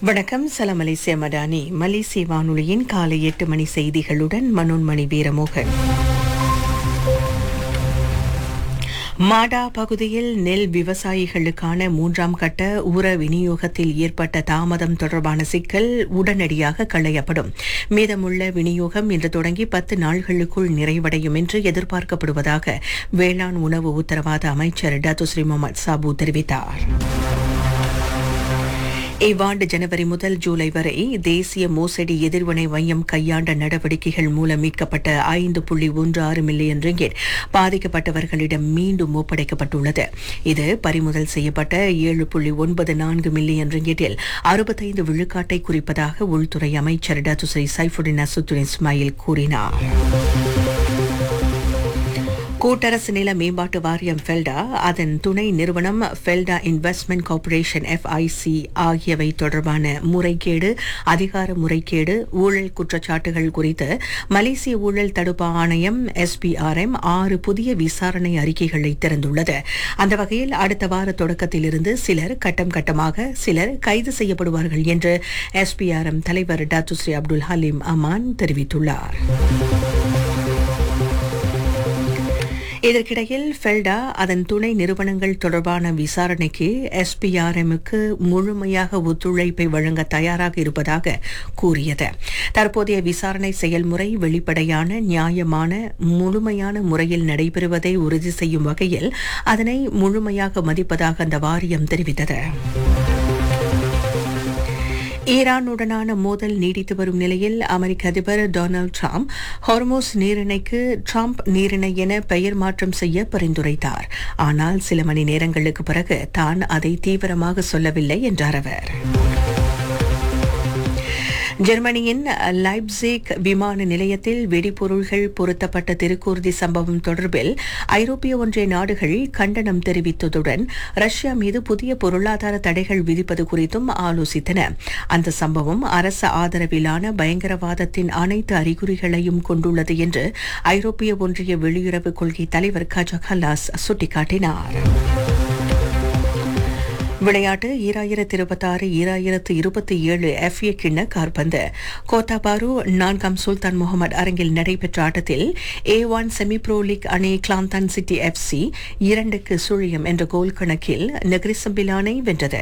வணக்கம் சலாம் மலேசிய மடானி மலேசிய வானொலியின் காலை எட்டு மணி செய்திகளுடன் மனோன்மணி வீரமோகன் மாடா பகுதியில் நெல் விவசாயிகளுக்கான மூன்றாம் கட்ட உர விநியோகத்தில் ஏற்பட்ட தாமதம் தொடர்பான சிக்கல் உடனடியாக களையப்படும் மீதமுள்ள விநியோகம் இன்று தொடங்கி பத்து நாள்களுக்குள் நிறைவடையும் என்று எதிர்பார்க்கப்படுவதாக வேளாண் உணவு உத்தரவாத அமைச்சர் டத்துஸ்ரீ முகமது சாபு தெரிவித்தார் இவ்வாண்டு ஜனவரி முதல் ஜூலை வரை தேசிய மோசடி எதிர்வினை மையம் கையாண்ட நடவடிக்கைகள் மூலம் மீட்கப்பட்ட ஐந்து புள்ளி ஒன்று ஆறு மில்லியன் ரிங்கெட் பாதிக்கப்பட்டவர்களிடம் மீண்டும் ஒப்படைக்கப்பட்டுள்ளது இது பறிமுதல் செய்யப்பட்ட ஏழு புள்ளி ஒன்பது நான்கு மில்லியன் ரிங்கெட்டில் அறுபத்தைந்து விழுக்காட்டை குறிப்பதாக உள்துறை அமைச்சர் டத்துஸ்ரீ சைஃபுடின் அசுத்துன் இஸ்மாயில் கூறினார் கூட்டரசு நில மேம்பாட்டு வாரியம் ஃபெல்டா அதன் துணை நிறுவனம் ஃபெல்டா இன்வெஸ்ட்மெண்ட் கார்ப்பரேஷன் எஃப்ஐசி ஆகியவை தொடர்பான முறைகேடு அதிகார முறைகேடு ஊழல் குற்றச்சாட்டுகள் குறித்து மலேசிய ஊழல் தடுப்பு ஆணையம் எஸ்பிஆர்எம் ஆறு புதிய விசாரணை அறிக்கைகளை திறந்துள்ளது அந்த வகையில் அடுத்த வார தொடக்கத்திலிருந்து சிலர் கட்டம் கட்டமாக சிலர் கைது செய்யப்படுவார்கள் என்று எஸ்பிஆர்எம் தலைவர் டாத்துஸ்ரீ அப்துல் ஹலீம் அமான் தெரிவித்துள்ளார் இதற்கிடையில் ஃபெல்டா அதன் துணை நிறுவனங்கள் தொடர்பான விசாரணைக்கு எஸ்பிஆர்எம்முக்கு முழுமையாக ஒத்துழைப்பை வழங்க தயாராக இருப்பதாக கூறியது தற்போதைய விசாரணை செயல்முறை வெளிப்படையான நியாயமான முழுமையான முறையில் நடைபெறுவதை உறுதி செய்யும் வகையில் அதனை முழுமையாக மதிப்பதாக அந்த வாரியம் தெரிவித்தது ஈரானுடனான மோதல் நீடித்து வரும் நிலையில் அமெரிக்க அதிபர் டொனால்டு டிரம்ப் ஹார்மோஸ் நீரிணைக்கு ட்ரம்ப் நீரிணை என பெயர் மாற்றம் செய்ய பரிந்துரைத்தார் ஆனால் சில மணி நேரங்களுக்கு பிறகு தான் அதை தீவிரமாக சொல்லவில்லை என்றார் அவர் ஜெர்மனியின் லைப்சிக் விமான நிலையத்தில் வெடிபொருள்கள் பொருத்தப்பட்ட திருக்கூர்தி சம்பவம் தொடர்பில் ஐரோப்பிய ஒன்றிய நாடுகள் கண்டனம் தெரிவித்ததுடன் ரஷ்யா மீது புதிய பொருளாதார தடைகள் விதிப்பது குறித்தும் ஆலோசித்தன அந்த சம்பவம் அரசு ஆதரவிலான பயங்கரவாதத்தின் அனைத்து அறிகுறிகளையும் கொண்டுள்ளது என்று ஐரோப்பிய ஒன்றிய வெளியுறவு கொள்கை தலைவர் கஜா கல்லாஸ் சுட்டிக்காட்டினார் விளையாட்டு ஈராயிரத்து இருபத்தாறு ஈராயிரத்து இருபத்தி ஏழு எஃப்ஏ கிண்ண கார்பந்து கோத்தாபாரு நான்காம் சுல்தான் முகமது அரங்கில் நடைபெற்ற ஆட்டத்தில் A one semi pro league அணி கிளாந்தான் சிட்டி எஃப்சி இரண்டுக்கு சுழியம் என்ற கோல் கணக்கில் நெக்ரிசம்பிலானை வென்றது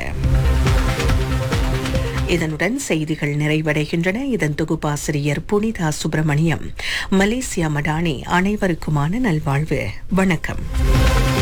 இதனுடன் செய்திகள் நிறைவடைகின்றன இதன் தொகுப்பாசிரியர் புனிதா சுப்பிரமணியம் மலேசியா மடானி அனைவருக்குமான நல்வாழ்வு வணக்கம்